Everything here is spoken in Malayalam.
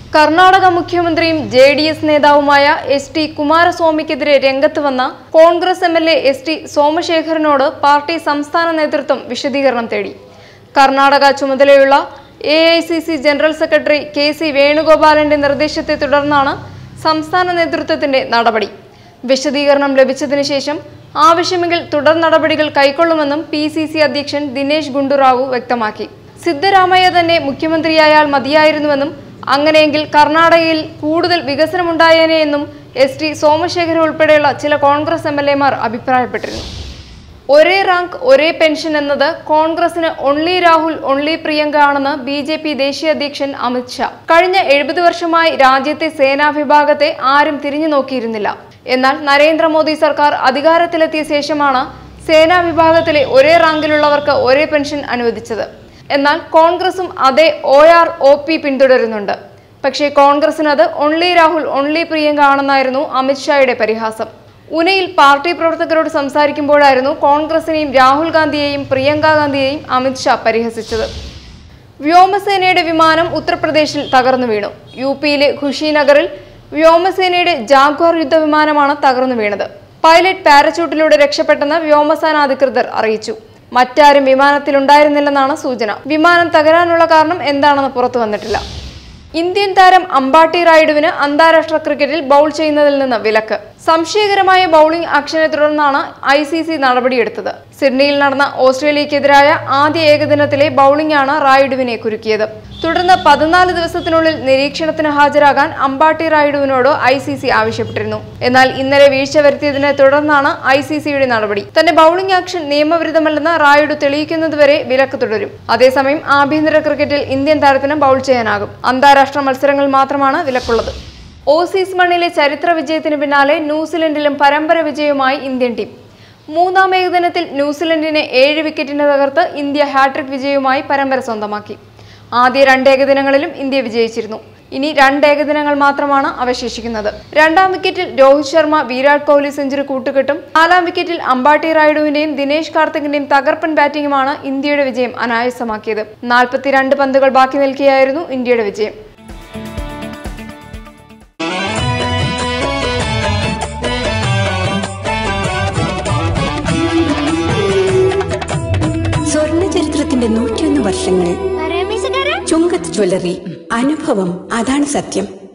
കർണാടക മുഖ്യമന്ത്രിയും ജെ ഡി എസ് നേതാവുമായ എസ് ടി കുമാരസ്വാമിക്കെതിരെ രംഗത്ത് വന്ന Congress M L A S T സോമശേഖരനോട് പാർട്ടി സംസ്ഥാന നേതൃത്വം വിശദീകരണം തേടി കർണാടക ചുമതലയുള്ള A I C C general secretary K C വേണുഗോപാലന്റെ നിർദ്ദേശത്തെ തുടർന്നാണ് സംസ്ഥാന നേതൃത്വത്തിന്റെ നടപടി വിശദീകരണം ലഭിച്ചതിനു ശേഷം ആവശ്യമെങ്കിൽ തുടർ നടപടികൾ കൈക്കൊള്ളുമെന്നും പി സി സി അധ്യക്ഷൻ ദിനേശ് ഗുണ്ടുറാവു വ്യക്തമാക്കി സിദ്ധരാമയ്യ തന്നെ മുഖ്യമന്ത്രിയായാൽ മതിയായിരുന്നുവെന്നും അങ്ങനെയെങ്കിൽ കർണാടകയിൽ കൂടുതൽ വികസനമുണ്ടായേനെ എന്നും എസ് ടി സോമശേഖര ഉൾപ്പെടെയുള്ള ചില കോൺഗ്രസ് എം എൽ എമാർ അഭിപ്രായപ്പെട്ടിരുന്നു ഒരേ റാങ്ക് ഒരേ പെൻഷൻ എന്നത് കോൺഗ്രസിന് ഒൺലി രാഹുൽ ഒൺലി പ്രിയങ്ക ആണെന്ന് ബി ജെ പി ദേശീയ അധ്യക്ഷൻ അമിത് ഷാ കഴിഞ്ഞ എഴുപത് വർഷമായി രാജ്യത്തെ സേനാ വിഭാഗത്തെ ആരും തിരിഞ്ഞു നോക്കിയിരുന്നില്ല എന്നാൽ നരേന്ദ്രമോദി സർക്കാർ അധികാരത്തിലെത്തിയ ശേഷമാണ് സേനാ വിഭാഗത്തിലെ ഒരേ റാങ്കിലുള്ളവർക്ക് ഒരേ പെൻഷൻ അനുവദിച്ചത് എന്നാൽ കോൺഗ്രസും അതേ ഒ ആർ ഒ പി പിന്തുടരുന്നുണ്ട് പക്ഷേ കോൺഗ്രസിനത് ഒൺലി രാഹുൽ ഒൺലി പ്രിയങ്ക ആണെന്നായിരുന്നു അമിത്ഷായുടെ പരിഹാസം ഉനയിൽ പാർട്ടി പ്രവർത്തകരോട് സംസാരിക്കുമ്പോഴായിരുന്നു കോൺഗ്രസിനെയും രാഹുൽ ഗാന്ധിയെയും പ്രിയങ്ക ഗാന്ധിയെയും അമിത്ഷാ പരിഹസിച്ചത് വ്യോമസേനയുടെ വിമാനം ഉത്തർപ്രദേശിൽ തകർന്നു വീണു യു പിയിലെ ഖുഷിനഗറിൽ വ്യോമസേനയുടെ ജാഗ്വാർ യുദ്ധവിമാനമാണ് തകർന്നു വീണത് പൈലറ്റ് പാരച്യൂട്ടിലൂടെ രക്ഷപ്പെട്ടെന്ന് വ്യോമസേന അധികൃതർ അറിയിച്ചു മറ്റാരും വിമാനത്തിലുണ്ടായിരുന്നില്ലെന്നാണ് സൂചന വിമാനം തകരാനുള്ള കാരണം എന്താണെന്ന് പുറത്തു വന്നിട്ടില്ല ഇന്ത്യൻ താരം അമ്പാട്ടി റായിഡുവിന് അന്താരാഷ്ട്ര ക്രിക്കറ്റിൽ ബൗൾ ചെയ്യുന്നതിൽ നിന്ന് വിലക്ക് സംശയകരമായ ബൗളിംഗ് ആക്ഷനെ തുടർന്നാണ് ഐ സി സി നടപടിയെടുത്തത് സിഡ്നിയിൽ നടന്ന ഓസ്ട്രേലിയക്കെതിരായ ആദ്യ ഏകദിനത്തിലെ ബൗളിംഗാണ് റായിഡുവിനെ കുരുക്കിയത് തുടർന്ന് പതിനാല് ദിവസത്തിനുള്ളിൽ നിരീക്ഷണത്തിന് ഹാജരാകാൻ അമ്പാട്ടി റായിഡുവിനോട് ഐ സി സി ആവശ്യപ്പെട്ടിരുന്നു എന്നാൽ ഇന്നലെ വീഴ്ച വരുത്തിയതിനെ തുടർന്നാണ് ഐ സി സിയുടെ നടപടി തന്റെ ബൗളിംഗ് ആക്ഷൻ നിയമവിരുദ്ധമല്ലെന്ന് റായിഡു തെളിയിക്കുന്നതുവരെ വിലക്ക് തുടരും അതേസമയം ആഭ്യന്തര ക്രിക്കറ്റിൽ ഇന്ത്യൻ താരത്തിന് ബൗൾ ചെയ്യാനാകും അന്താരാഷ്ട്ര മത്സരങ്ങൾ മാത്രമാണ് വിലക്കുള്ളത് ഓസീസ് മണ്ണിലെ ചരിത്ര വിജയത്തിന് പിന്നാലെ ന്യൂസിലൻഡിലും പരമ്പര വിജയവുമായി ഇന്ത്യൻ ടീം മൂന്നാം ഏകദിനത്തിൽ ന്യൂസിലൻഡിനെ ഏഴ് വിക്കറ്റിന് തകർത്ത് ഇന്ത്യ ഹാട്രിക് വിജയവുമായി പരമ്പര സ്വന്തമാക്കി ആദ്യ രണ്ട് ഏകദിനങ്ങളിലും ഇന്ത്യ വിജയിച്ചിരുന്നു ഇനി രണ്ട് ഏകദിനങ്ങൾ മാത്രമാണ് അവശേഷിക്കുന്നത് രണ്ടാം വിക്കറ്റിൽ രോഹിത് ശർമ്മ വിരാട് കോഹ്ലി സെഞ്ചുറി കൂട്ടുകെട്ടും നാലാം വിക്കറ്റിൽ അമ്പാട്ടി റായിഡുവിന്റെയും ദിനേശ് കാർത്തികിന്റെയും തകർപ്പൻ ബാറ്റിംഗുമാണ് ഇന്ത്യയുടെ വിജയം അനായാസമാക്കിയത് നാൽപ്പത്തിരണ്ട് പന്തുകൾ ബാക്കി നിൽക്കെയായിരുന്നു ഇന്ത്യയുടെ വിജയം സ്വർണ്ണ ചരിത്രത്തിന്റെ നൂറ്റിയൊന്ന് വർഷങ്ങൾ ചുങ്കത്ത് ജ്വല്ലറി അനുഭവം അതാണ് സത്യം